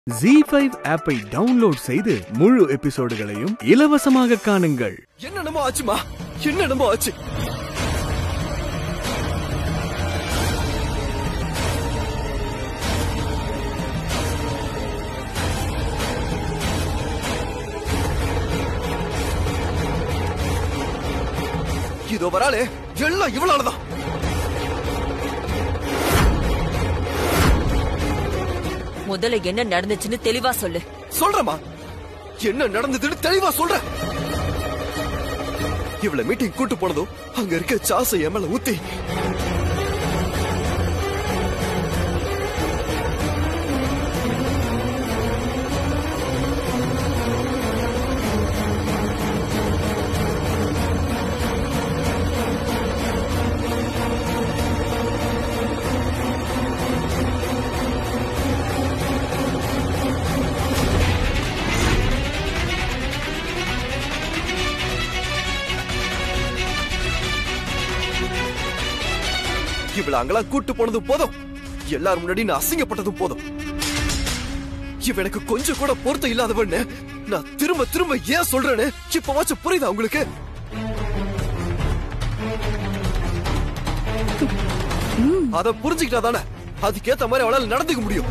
G five ஆப்பை download செய்து முழு எபிசோடுகளையும் இலவசமாக காணுங்கள் என்னென்னமோ ஆச்சுமா என்னென்னமோ ஆச்சு இதோ வராளே எல்லாம் இவளாலதான் முதல்ல என்ன நடந்துச்சுன்னு தெளிவா சொல்லு சொல்றமா என்ன நடந்ததுன்னு தெளிவா சொல்ற இவள மீட்டிங் கூட்டு போனதும் அங்க இருக்க சாசை என் மேல ஊத்தி இவள அங்கெல்லாம் கூட்டு போனது போதும் எல்லாரும் முன்னாடி நான் அசிங்கப்பட்டதும் போதும் இவ எனக்கு கொஞ்சம் கூட பொருத்தம் இல்லாதவன்னு நான் திரும்ப திரும்ப ஏன் சொல்றேன்னு இப்பவாச்சும் புரியுதா உங்களுக்கு அத புரிஞ்சுக்கிட்டா தானே அதுக்கேத்த மாதிரி அவளால நடந்துக்க முடியும்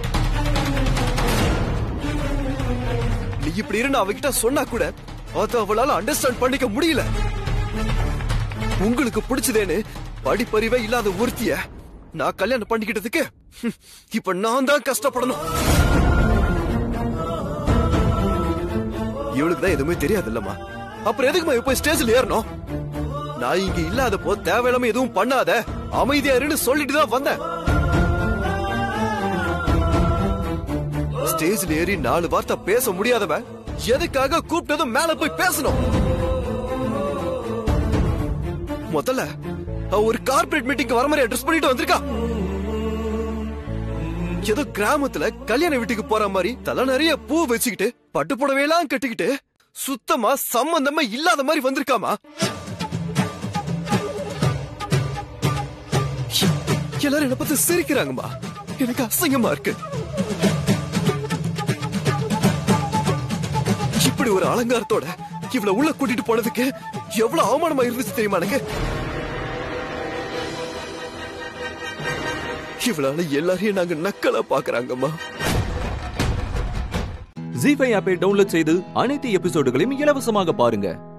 நீ இப்படி இருந்து அவகிட்ட சொன்னா கூட அத அவளால அண்டர்ஸ்டாண்ட் பண்ணிக்க முடியல உங்களுக்கு பிடிச்சதேன்னு படிப்பறிவே இல்லாத ஒருத்திய நான் கல்யாணம் பண்ணிக்கிட்டதுக்கு ஹம், இப்ப நான் தான் கஷ்டப்படணும் இவளுக்கு தான் எதுவுமே தெரியாது இல்லம்மா அப்புறம் எதுக்குமா இப்ப ஸ்டேஜ்ல ஏறணும் நான் இங்க இல்லாதப்போ தேவையில்லாம எதுவும் பண்ணாத அமைதியா இருன்னு சொல்லிட்டு தான் வந்தேன் ஸ்டேஜ்ல ஏறி நாலு வார்த்தை பேச முடியாதவன் எதுக்காக கூப்பிட்டதும் மேல போய் பேசணும் முதல்ல அவ ஒரு கார்ப்பரேட் மீட்டிங்க்கு வர மாதிரி அட்ரஸ் பண்ணிட்டு வந்திருக்கா ஏதோ கிராமத்துல கல்யாண வீட்டுக்கு போற மாதிரி தலை நிறைய பூ வச்சுக்கிட்டு பட்டு புடவையெல்லாம் கட்டிக்கிட்டு சுத்தமா சம்பந்தமே இல்லாத மாதிரி வந்திருக்காமா எல்லாரும் என்ன பார்த்து சிரிக்கிறாங்கம்மா எனக்கு அசிங்கமா இருக்கு இப்படி ஒரு அலங்காரத்தோட இவ்வளவு உள்ள கூட்டிட்டு போனதுக்கு எவ்வளவு அவமானமா இருந்துச்சு தெரியுமா எனக்கு இவளால எல்லாரையும் நாங்க நக்கலா பாக்குறாங்கம்மா ஜி ஃபைவ் ஆப்பை டவுன்லோட் செய்து அனைத்து எபிசோடுகளையும் இலவசமாக பாருங்க